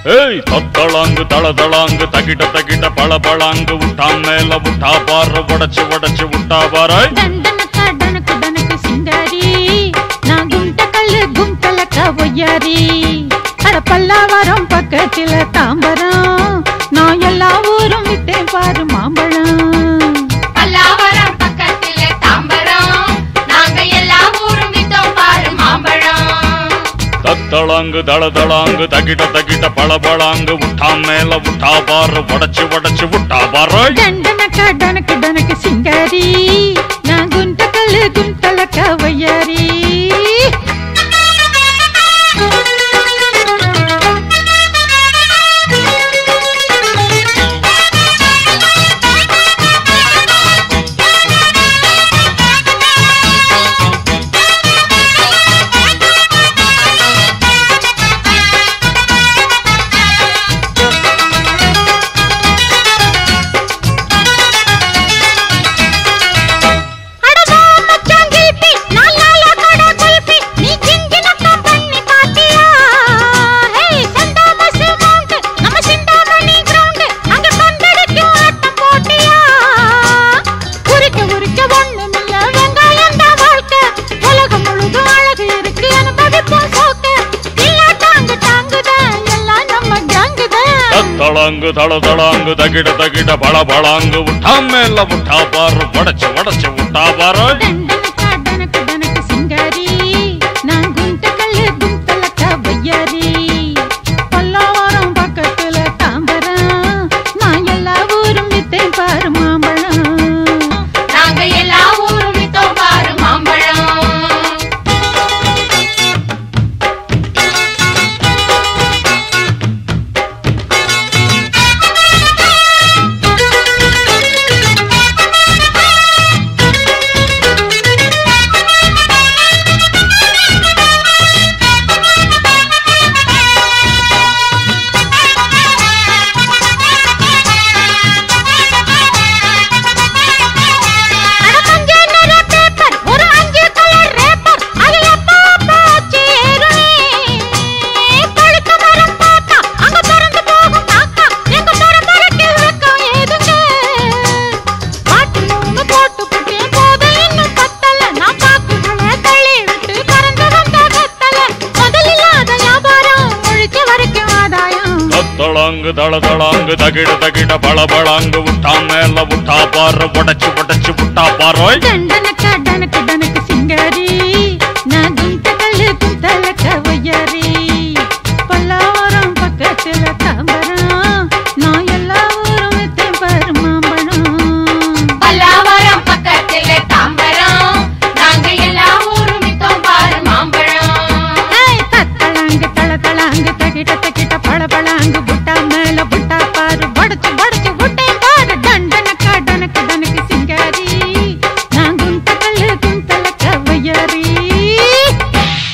ஏய் தத்தளாங்கு தளதளாங்கு தகிட தகிட பளபளாங்கு விட்டா மேல விட்டா பாரு உடச்சு உடச்சு விட்டா பாரு దండనక డనక డనక సింగారి నా గుంట కళ్ళు గుంటలక ஒய்யாரி அட பல்லாவரம் பக்கத்துல தாம்பரம் நான் எல்லா ஊரும் விட்டேன் பாரு மாம்பழம் பல்லாவரம் பக்கத்துல தாம்பரம் நாங்க எல்லா ஊரும் வித்தோம் பாரு மாம்பழம் தத்தளாங்கு தளதளாங்கு தகிட தகிட பளபளாங்கு விட்டா மேல விட்டா பாரு உடச்சு உடச்சு விட்டா பாரு దండనక డనక డనక సింగారి నా గుంట కళ్ళు గుంటలక ஒய்யாரி தத்தளாங்கு தளதளாங்கு தகிட தகிட பளபளாங்கு விட்டா மேல விட்டா பாரு உடச்சு உடச்சு விட்டா பாரு సింగారి నా గుంట కళ్ళు గుంటలక వయ్యారి పల్లవరం పక్కத்துல தாம்பரம் நான் எல்லா ஊரும் வித்தேன் பாரு மாம்பழம் நாங்க எல்லா ஊரும் வித்தோம் பாரு மாம்பழம் ஒரு அஞ்சு கலர் ரேப்பர் அது எப்போ போச்சு பழுத்த மரம் பார்த்தா அங்க பறந்து போகும் காக்கா எங்க பரம்பரைக்கு வெக்கம் ஏதுங்க பாட்டில் ஒண்ணு போட்டு புட்டேன் போது இன்னும் பத்தல நான் பாக்குகளை தள்ளி விட்டு பறந்து வந்த கத்தல முதலில்லாத வியாபாரம் முழிச்ச வரைக்கும் ஆதாயம் தத்தளாங்கு தளதளாங்கு தகிட தகிட பளபளாங்கு விட்டா மேல விட்டா பாரு உடச்சு உடச்சு விட்டா பாரு டண்டனக்க டனக்கு டனக்கு